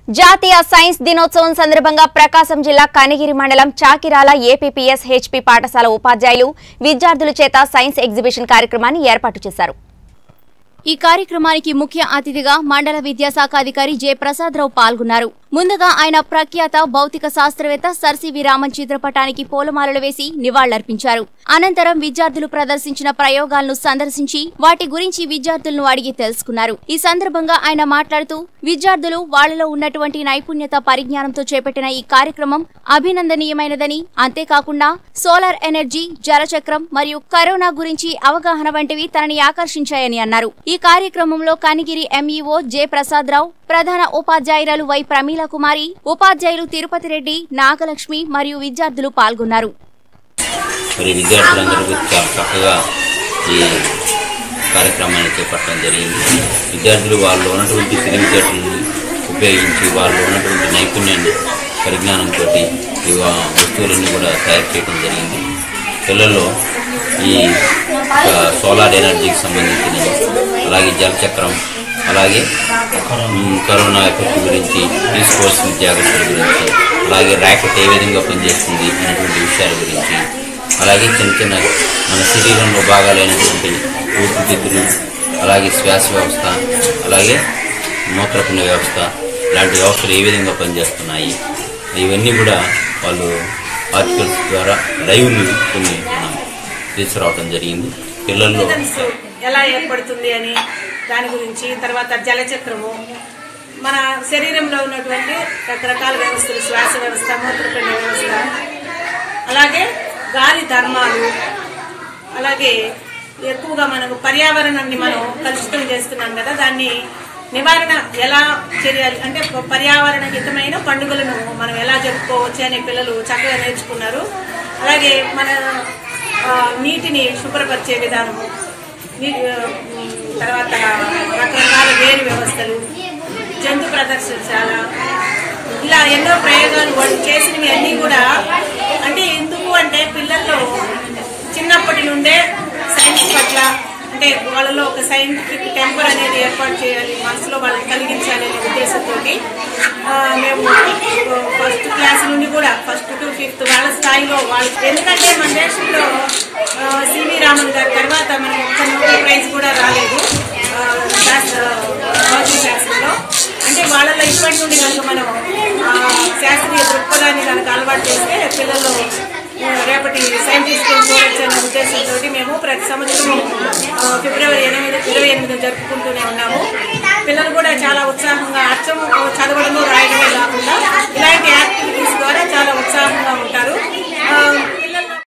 జాతీయ సైన్స్ దినోత్సవం సందర్భంగా ప్రకాశం జిల్లా కనిగిరి మండలం చాకిరాల ఏపీపీఎస్ హెచ్పీ పాఠశాల ఉపాధ్యాయులు విద్యార్థుల చేత సైన్స్ ఎగ్జిబిషన్ కార్యక్రమాన్ని ఏర్పాటు చేశారు ఈ కార్యక్రమానికి ముఖ్య అతిథిగా మండల విద్యాశాఖ అధికారి జె ప్రసాదరావు పాల్గొన్నారు ముందుగా ఆయన ప్రఖ్యాత భౌతిక శాస్త్రవేత్త సర్ సివి రామన్ చిత్రపటానికి పూలమాలలు వేసి నివాళులర్పించారు అనంతరం విద్యార్థులు ప్రదర్శించిన ప్రయోగాలను సందర్శించి వాటి గురించి విద్యార్థులను అడిగి తెలుసుకున్నారు ఈ సందర్భంగా ఆయన మాట్లాడుతూ విద్యార్థులు వాళ్లలో ఉన్నటువంటి నైపుణ్యత పరిజ్ఞానంతో చేపట్టిన ఈ కార్యక్రమం అభినందనీయమైనదని అంతేకాకుండా సోలార్ ఎనర్జీ జలచక్రం మరియు కరోనా గురించి అవగాహన వంటివి తనని ఆకర్షించాయని అన్నారు ఈ కార్యక్రమంలో కనిగిరి ఎంఈఓ జె ప్రసాదరావు ప్రధాన ఉపాధ్యాయురాలు వై ప్రమీల కుమారి ఉపాధ్యాయులు తిరుపతి రెడ్డి నాగలక్ష్మి మరియు విద్యార్థులు పాల్గొన్నారు మరి విద్యార్థులందరూ చాలా చక్కగా ఈ కార్యక్రమాన్ని చేపట్టడం జరిగింది విద్యార్థులు వాళ్ళు ఉన్నటువంటి తెలివితేటలను ఉపయోగించి వాళ్ళు ఉన్నటువంటి నైపుణ్యాన్ని పరిజ్ఞానంతో ఈ వా- వస్తువులన్నీ కూడా తయారు చేయడం జరిగింది పిల్లల్లో ఈ ఒక సోలార్ ఎనర్జీకి సంబంధించినవి అలాగే జలచక్రం అలాగే ఉమ్, కరోనా ఎఫెక్ట్ గురించి తీసుకోవాల్సిన జాగ్రత్తల గురించి అలాగే ర్యాకెట్ ఏ విధంగా పనిచేస్తుంది అనేటువంటి విషయాల గురించి అలాగే చిన్న చిన్న మన శరీరంలో భాగాలైనటువంటి ఊపిరితిత్తులు అలాగే శ్వాస వ్యవస్థ అలాగే మూత్రపిండ వ్యవస్థ ఇలాంటి వ్యవస్థలు ఏ విధంగా పనిచేస్తున్నాయి ఇవన్నీ కూడా వాళ్ళు ఆర్టికల్స్ ద్వారా లైవ్లు కొన్ని మనం తీసుకురావడం జరిగింది పిల్లల్లో ఇంధన్స్ ఎలా ఏర్పడుతుంది అని దాని గురించి తర్వాత జలచక్రము మన శరీరంలో ఉన్నటువంటి రకరకాల వ్యవస్థలు శ్వాస వ్యవస్థ మూత్రపిండ వ్యవస్థ అలాగే గాలి ధర్మాలు అలాగే ఎక్కువగా మనకు పర్యావరణాన్ని మనం కలుషితం చేస్తున్నాం కదా దాన్ని నివారణ ఎలా చేయాలి అంటే పర్యావరణ హితమైన పండుగలను మనం ఎలా జరుపుకోవచ్చు అని పిల్లలు చక్కగా నేర్చుకున్నారు అలాగే మన ఆ, నీటిని శుభ్రపరిచే విధానము నీ- ఆ, ఉమ్, తర్వాత రకరకాల వేరు వ్యవస్థలు జంతు ప్రదర్శనశాల ఇలా ఎన్నో ప్రయోగాలు వాళ్ళు చేసినవి అన్నీ కూడా అంటే ఎందుకు అంటే పిల్లల్లో చిన్నప్పటి నుండే సైన్స్ పట్ల అంటే వాళ్ళలో ఒక సైంటిఫిక్ టెంపర్ అనేది ఏర్పాటు చేయాలి మనసులో వాళ్ళకి కలిగించాలి అనే ఉద్దేశంతో మేము ఫస్ట్ క్లాస్ నుండి కూడా ఫస్ట్ టు ఫిఫ్త్ వాళ్ళ స్థాయిలో వాళ్ళు ఎందుకంటే మన దేశంలో సివి రామన్ గారి తర్వాత మనకి ఒక్క నోబెల్ ప్రైజ్ కూడా రాలేదు ఆ, శాస్త్ర భౌతిక శాస్త్రంలో అంటే వాళ్ళలో ఇప్పటి నుండి కనుక మనం ఆ, శాస్త్రీయ దృక్పథాన్ని కనుక అలవాటు చేస్తే పిల్లలు ఆ, రేపటి సైంటిస్టులు చూడొచ్చు అనే ఉద్దేశంతో మేము ప్రతి సంవత్సరం ఆ, ఫిబ్రవరి ఎనిమిది ఇరవై ఎనిమిది జరుపుకుంటూనే ఉన్నాము పిల్లలు కూడా చాలా ఉత్సాహంగా అర్థం చదవడము